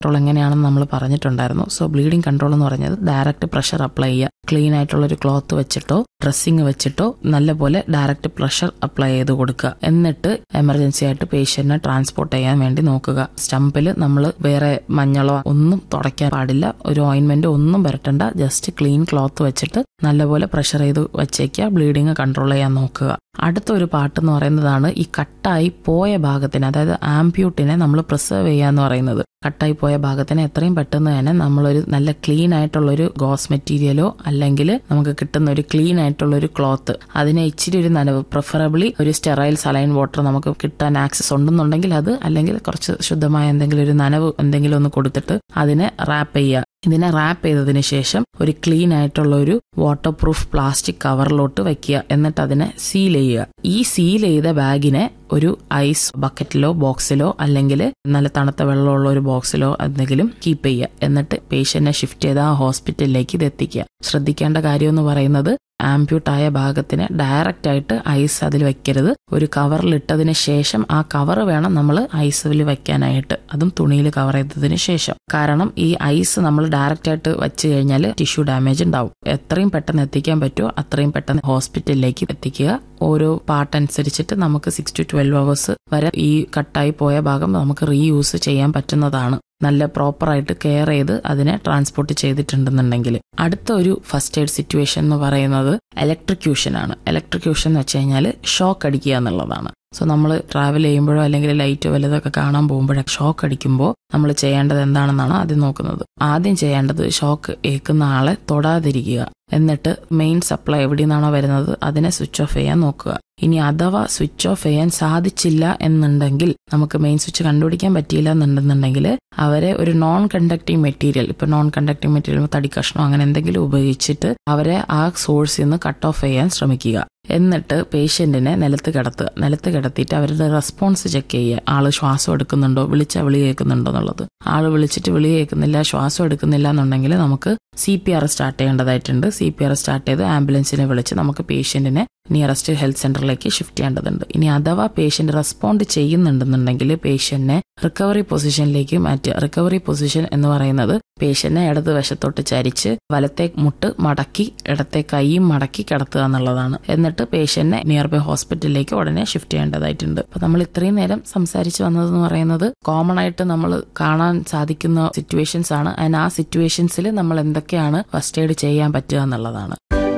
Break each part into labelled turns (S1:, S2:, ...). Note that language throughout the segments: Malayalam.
S1: കൺട്രോൾ എങ്ങനെയാണെന്ന് നമ്മൾ പറഞ്ഞിട്ടുണ്ടായിരുന്നു സോ ബ്ലീഡിംഗ് കൺട്രോൾ എന്ന് പറഞ്ഞത് ഡയറക്റ്റ് പ്രഷർ അപ്ലൈ ചെയ്യുക ക്ലീൻ ആയിട്ടുള്ള ഒരു ക്ലോത്ത് വെച്ചിട്ടോ ഡ്രസ്സിങ് വെച്ചിട്ടോ നല്ലപോലെ ഡയറക്റ്റ് പ്രഷർ അപ്ലൈ ചെയ്ത് കൊടുക്കുക എന്നിട്ട് എമർജൻസി ആയിട്ട് പേഷ്യന്റിനെ ട്രാൻസ്പോർട്ട് ചെയ്യാൻ വേണ്ടി നോക്കുക സ്റ്റമ്പിൽ നമ്മൾ വേറെ മഞ്ഞളോ ഒന്നും തുടയ്ക്കാൻ പാടില്ല ഒരു ഓയിൻമെന്റ് ഒന്നും പുരട്ടണ്ട ജസ്റ്റ് ക്ലീൻ ക്ലോത്ത് വെച്ചിട്ട് നല്ലപോലെ പ്രഷർ ചെയ്ത് വെച്ചേക്കുക ബ്ലീഡിങ് കൺട്രോൾ ചെയ്യാൻ നോക്കുക അടുത്ത ഒരു പാട്ട് എന്ന് പറയുന്നതാണ് ഈ കട്ടായി പോയ ഭാഗത്തിന് അതായത് ആംപ്യൂട്ടിനെ നമ്മൾ പ്രിസർവ് ചെയ്യുക എന്ന് പറയുന്നത് കട്ടായി പോയ ഭാഗത്തിന് എത്രയും പെട്ടെന്ന് തന്നെ നമ്മളൊരു നല്ല ക്ലീൻ ആയിട്ടുള്ള ഒരു ഗോസ് മെറ്റീരിയലോ അല്ലെങ്കിൽ നമുക്ക് കിട്ടുന്ന ഒരു ക്ലീൻ ആയിട്ടുള്ള ഒരു ക്ലോത്ത് അതിനെ ഇച്ചിരി ഒരു നനവ് പ്രിഫറബിളി ഒരു സ്റ്റെറൈൽ സലൈൻ വാട്ടർ നമുക്ക് കിട്ടാൻ ആക്സസ് ഉണ്ടെന്നുണ്ടെങ്കിൽ അത് അല്ലെങ്കിൽ കുറച്ച് ശുദ്ധമായ എന്തെങ്കിലും ഒരു നനവ് എന്തെങ്കിലും ഒന്ന് കൊടുത്തിട്ട് അതിനെ റാപ്പ് ചെയ്യുക ഇതിനെ റാപ്പ് ചെയ്തതിന് ശേഷം ഒരു ക്ലീൻ ആയിട്ടുള്ള ഒരു വാട്ടർ പ്രൂഫ് പ്ലാസ്റ്റിക് കവറിലോട്ട് വെക്കുക എന്നിട്ട് അതിനെ സീൽ ചെയ്യുക ഈ സീൽ ചെയ്ത ബാഗിനെ ഒരു ഐസ് ബക്കറ്റിലോ ബോക്സിലോ അല്ലെങ്കിൽ നല്ല തണുത്ത വെള്ളമുള്ള ഒരു ബോക്സിലോ എന്തെങ്കിലും കീപ്പ് ചെയ്യുക എന്നിട്ട് പേഷ്യന്റിനെ ഷിഫ്റ്റ് ചെയ്ത് ആ ഹോസ്പിറ്റലിലേക്ക് ഇത് എത്തിക്കുക ശ്രദ്ധിക്കേണ്ട കാര്യം എന്ന് പറയുന്നത് ആംപ്യൂട്ടായ ഭാഗത്തിന് ഡയറക്റ്റ് ആയിട്ട് ഐസ് അതിൽ വെക്കരുത് ഒരു കവറിൽ ഇട്ടതിന് ശേഷം ആ കവർ വേണം നമ്മൾ ഐസിൽ വെക്കാനായിട്ട് അതും തുണിയിൽ കവർ ചെയ്തതിന് ശേഷം കാരണം ഈ ഐസ് നമ്മൾ ഡയറക്റ്റ് ആയിട്ട് വെച്ച് കഴിഞ്ഞാൽ ടിഷ്യൂ ഡാമേജ് ഉണ്ടാവും എത്രയും പെട്ടെന്ന് എത്തിക്കാൻ പറ്റുമോ അത്രയും പെട്ടെന്ന് ഹോസ്പിറ്റലിലേക്ക് എത്തിക്കുക ഓരോ പാർട്ട് അനുസരിച്ചിട്ട് നമുക്ക് സിക്സ് ടു ട്വൽവ് അവേഴ്സ് വരെ ഈ കട്ടായി പോയ ഭാഗം നമുക്ക് റീയൂസ് ചെയ്യാൻ പറ്റുന്നതാണ് നല്ല പ്രോപ്പറായിട്ട് കെയർ ചെയ്ത് അതിനെ ട്രാൻസ്പോർട്ട് ചെയ്തിട്ടുണ്ടെന്നുണ്ടെങ്കിൽ അടുത്ത ഒരു ഫസ്റ്റ് എയ്ഡ് സിറ്റുവേഷൻ എന്ന് പറയുന്നത് ഇലക്ട്രിക്യൂഷൻ ആണ് ഇലക്ട്രിക്യൂഷൻ എന്ന് വെച്ച് കഴിഞ്ഞാൽ ഷോക്ക് അടിക്കുക എന്നുള്ളതാണ് സോ നമ്മൾ ട്രാവൽ ചെയ്യുമ്പോഴോ അല്ലെങ്കിൽ ലൈറ്റോ വലുതൊക്കെ കാണാൻ പോകുമ്പോഴോ ഷോക്ക് അടിക്കുമ്പോൾ നമ്മൾ ചെയ്യേണ്ടത് എന്താണെന്നാണ് ആദ്യം നോക്കുന്നത് ആദ്യം ചെയ്യേണ്ടത് ഷോക്ക് ഏൽക്കുന്ന ആളെ തൊടാതിരിക്കുക എന്നിട്ട് മെയിൻ സപ്ലൈ എവിടെ നിന്നാണോ വരുന്നത് അതിനെ സ്വിച്ച് ഓഫ് ചെയ്യാൻ നോക്കുക ഇനി അഥവാ സ്വിച്ച് ഓഫ് ചെയ്യാൻ സാധിച്ചില്ല എന്നുണ്ടെങ്കിൽ നമുക്ക് മെയിൻ സ്വിച്ച് കണ്ടുപിടിക്കാൻ പറ്റിയില്ല എന്നുണ്ടെന്നുണ്ടെങ്കിൽ അവരെ ഒരു നോൺ കണ്ടക്ടിങ് മെറ്റീരിയൽ ഇപ്പൊ നോൺ കണ്ടക്ടിങ് മെറ്റീരിയൽ തടി കഷ്ണം അങ്ങനെ എന്തെങ്കിലും ഉപയോഗിച്ചിട്ട് അവരെ ആ സോഴ്സിൽ നിന്ന് കട്ട് ഓഫ് ചെയ്യാൻ ശ്രമിക്കുക എന്നിട്ട് പേഷ്യന്റിനെ നിലത്ത് കിടത്തുക നിലത്ത് കിടത്തിയിട്ട് അവരുടെ റെസ്പോൺസ് ചെക്ക് ചെയ്യുക ആള് ശ്വാസം എടുക്കുന്നുണ്ടോ വിളിച്ചാൽ വിളി കേൾക്കുന്നുണ്ടോ എന്നുള്ളത് ആള് വിളിച്ചിട്ട് വിളി കേൾക്കുന്നില്ല ശ്വാസം എടുക്കുന്നില്ല എന്നുണ്ടെങ്കിൽ നമുക്ക് സി പി ആർ സ്റ്റാർട്ട് ചെയ്യേണ്ടതായിട്ടുണ്ട് സി പി ആർ സ്റ്റാർട്ട് ചെയ്ത് ആംബുലൻസിനെ വിളിച്ച് നമുക്ക് പേഷ്യന്റിനെ നിയറസ്റ്റ് ഹെൽത്ത് സെന്ററിലേക്ക് ഷിഫ്റ്റ് ചെയ്യേണ്ടതുണ്ട് ഇനി അഥവാ പേഷ്യന്റ് റെസ്പോണ്ട് ചെയ്യുന്നുണ്ടെന്നുണ്ടെങ്കിൽ പേഷ്യന്റിനെ റിക്കവറി പൊസിഷനിലേക്ക് മാറ്റുക റിക്കവറി പൊസിഷൻ എന്ന് പറയുന്നത് പേഷ്യന്റിനെ ഇടത് വശത്തോട്ട് ചരിച്ച് വലത്തെ മുട്ട് മടക്കി ഇടത്തെ കൈയും മടക്കി കിടത്തുക എന്നുള്ളതാണ് എന്നിട്ട് പേഷ്യന്റിനെ നിയർ ബൈ ഹോസ്പിറ്റലിലേക്ക് ഉടനെ ഷിഫ്റ്റ് ചെയ്യേണ്ടതായിട്ടുണ്ട് അപ്പൊ നമ്മൾ ഇത്രയും നേരം സംസാരിച്ചു വന്നതെന്ന് പറയുന്നത് കോമൺ ആയിട്ട് നമ്മൾ കാണാൻ സാധിക്കുന്ന സിറ്റുവേഷൻസ് ആണ് ആൻഡ് ആ സിറ്റുവേഷൻസിൽ നമ്മൾ എന്തൊക്കെയാണ് ഫസ്റ്റ് എയ്ഡ് ചെയ്യാൻ പറ്റുക എന്നുള്ളതാണ്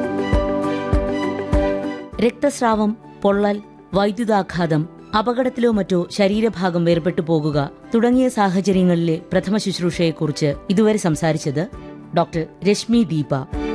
S2: രക്തസ്രാവം പൊള്ളൽ വൈദ്യുതാഘാതം അപകടത്തിലോ മറ്റോ ശരീരഭാഗം വേർപെട്ടു പോകുക തുടങ്ങിയ സാഹചര്യങ്ങളിലെ പ്രഥമ ശുശ്രൂഷയെക്കുറിച്ച് ഇതുവരെ സംസാരിച്ചത് ഡോക്ടർ രശ്മി ദീപ